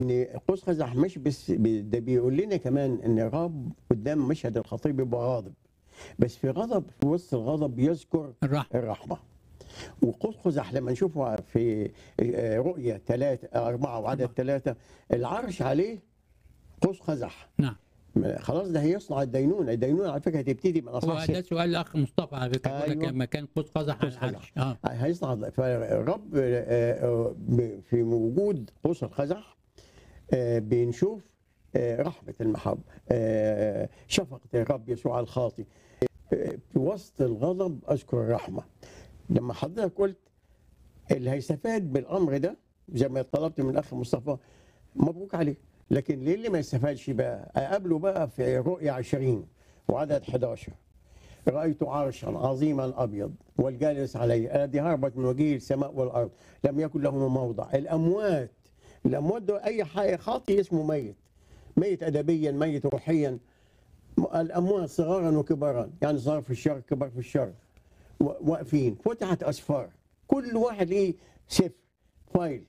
ان قوس قزح مش بس بي- ده بيقول لنا كمان ان الرب قدام مشهد الخطيب يبقى غاضب بس في غضب في وسط الغضب يذكر الرحمه الرحمه وقوس قزح لما نشوفه في آه، رؤية ثلاثة أربعة وعدد أربعة. ثلاثة العرش عليه قوس قزح نعم خلاص ده هيصنع الدينونة الدينونة على فكرة هتبتدي من هو أصح ده سؤال الاخ مصطفى على فكره بيقول لك أيوة. لما كان قوس قزح على قوس قزح. العرش اه هيصنع فالرب آه، آه، ب- في وجود قوس القزح آه، بنشوف آه، رحمة المحبة آه، شفقة الرب يسوع الخاطي آه، في وسط الغضب أذكر الرحمة لما حضرتك قلت اللي هيستفاد بالأمر ده زي ما طلبت من الأخ مصطفى مبروك عليه لكن ليه اللي ما يستفادش بقى أقابله بقى في رؤية 20 وعدد 11 رأيت عرشا عظيما أبيض والجالس عليه الذي هربت من وجهه السماء والأرض لم يكن له موضع الأموات الأموات ده أي حي خاطي اسمه ميت ميت أدبيا ميت روحيا الأموات صغارا وكبارا يعني صغار في الشر كبار في الشر و- واقفين فتحت أسفار كل واحد ليه سفر فايل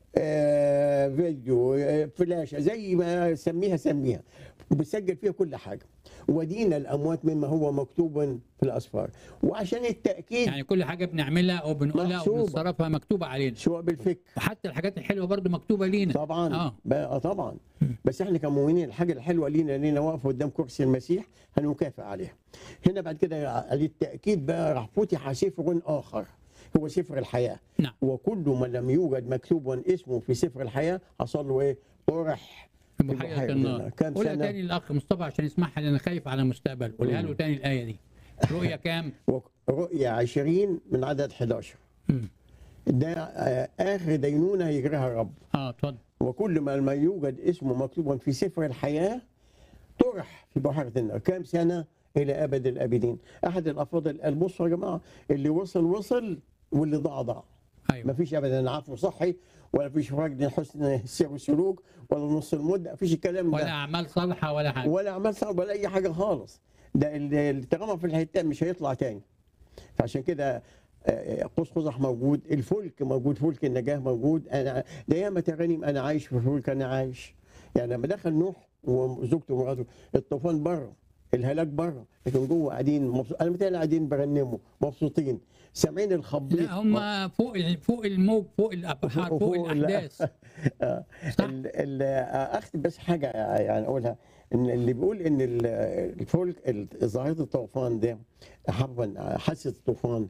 آه، فيديو آه، فلاشة زي ما سميها سميها وبسجل فيها كل حاجة ودين الأموات مما هو مكتوب في الأسفار وعشان التأكيد يعني كل حاجه بنعملها او بنقولها او محسوبة. بنصرفها مكتوبه علينا سواء بالفكر وحتى الحاجات الحلوه برضو مكتوبه لينا طبعا اه بقى طبعا بس احنا كمؤمنين الحاجه الحلوه لينا لينا واقفه قدام كرسي المسيح هنكافئ عليها هنا بعد كده للتاكيد بقى راح فتح سفر اخر هو سفر الحياه نعم. وكل من لم يوجد مكتوب اسمه في سفر الحياه حصل له ايه طرح في بحيره النار كام قولها سنه تاني للاخ مصطفى عشان يسمعها لان خايف على مستقبله قولها له تاني الايه دي رؤيا كام؟ رؤيا 20 من عدد 11 مم. ده آه، اخر دينونه هيجريها الرب اه اتفضل وكل ما ما يوجد اسمه مكتوبا في سفر الحياة طرح في بحيرة النار كام سنة إلى أبد الآبدين أحد الأفاضل قال بصوا يا جماعة اللي وصل وصل واللي ضاع ضاع ما ايوه فيش أبدا عفو صحي ولا فيش فقد حسن سير وسلوك ولا نص المدة ما فيش الكلام ولا ده اعمال صالحه ولا حاجه ولا عمل صعب ولا أي حاجة خالص ده ال- التغمر في الحتة مش هيطلع تاني فعشان كده آه، قوس قزح موجود الفلك موجود فلك النجاه موجود انا ده ياما ترانيم انا عايش في فلك انا عايش يعني لما دخل نوح وزوجته ومراته الطوفان بره الهلاك بره لكن جوه قاعدين مبسوط انا متهيألي قاعدين برنموا مبسوطين سامعين الخبيط لا هم فوق ال- فوق الموج فوق الابحار فوق فوق- لا. الاحداث آه، صح. ال- ال- آه، اختم بس حاجه يعني اقولها ان اللي بيقول ان ال- الفلك ال- ظاهره الطوفان ده عفوا حادثه الطوفان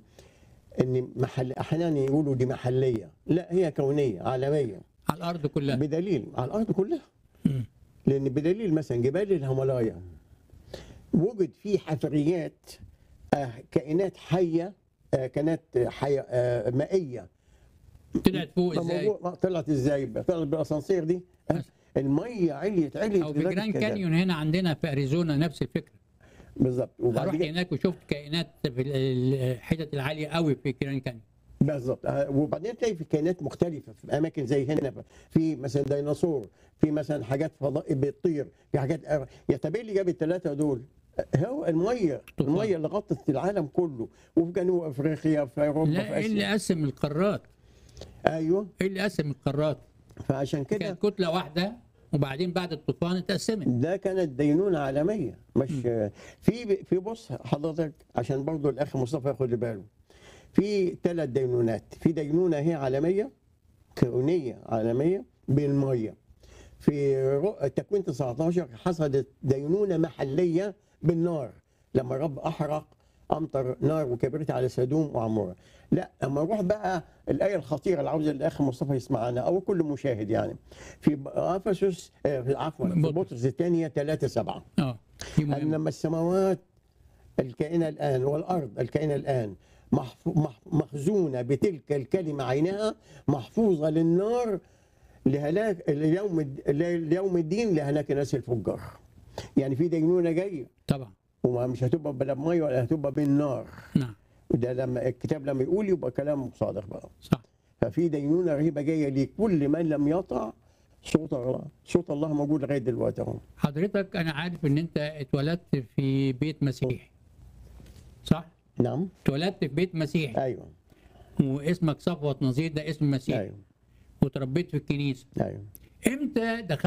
ان محل احيانا يقولوا دي محليه لا هي كونيه عالميه على الارض كلها بدليل على الارض كلها مم. لان بدليل مثلا جبال الهيمالايا وجد فيه حفريات آه، كائنات حيه آه، كائنات حيه آه، مائيه طلعت فوق ازاي؟ موضوع- طلعت ازاي بقى؟ طلعت بالاسانسير دي ها؟ الميه عليت عليت او في لدرجة جراند كده. كانيون هنا عندنا في اريزونا نفس الفكره بالظبط وبعد رحت كده هناك وشفت كائنات في ال- الحتت العاليه قوي في جراند كانيون بالظبط آه، وبعدين تلاقي في كائنات مختلفه في اماكن زي هنا في مثلا ديناصور في مثلا حاجات فضاء بتطير في حاجات آه، يا طب ايه اللي جاب الثلاثه دول؟ هو الميه طوفان. الميه اللي غطت العالم كله وفي جنوب افريقيا في اوروبا لا في ايه اللي اسيا قسم القارات؟ ايوه ايه اللي قسم القارات؟ فعشان كده كانت كتله واحده وبعدين بعد الطوفان اتقسمت ده كانت دينونه عالميه مش في في بص حضرتك عشان برضو الاخ مصطفى ياخد باله في ثلاث دينونات في دينونه هي عالميه كونيه عالميه بالميه في رؤ- تكوين 19 حصلت دينونه محليه بالنار لما الرب احرق امطر نار وكبرت على سدوم وعموره لا اما نروح بقى الايه الخطيره اللي عاوز الاخ مصطفى يسمعنا او كل مشاهد يعني في افسس آه، في- عفوا في بطرس. بطرس الثانيه 3 7 اه دي مهمة. انما السماوات الكائنه الان والارض الكائنه الان محف- مح- مخزونه بتلك الكلمه عينها محفوظه للنار لهلاك ليوم الد- ليوم الدين لهلاك الناس الفجار يعني في دينونه جايه طبعا ومش هتبقى بلا ميه ولا هتبقى بالنار نعم وده لما الكتاب لما يقول يبقى كلام صادق بقى صح ففي دينونه رهيبه جايه لكل من لم يطع صوت الله صوت الله موجود لغايه دلوقتي اهو حضرتك انا عارف ان انت اتولدت في بيت مسيحي صح؟ نعم اتولدت في بيت مسيحي ايوه واسمك صفوت نظير ده اسم مسيحي ايوه وتربيت في الكنيسه ايوه امتى دخلت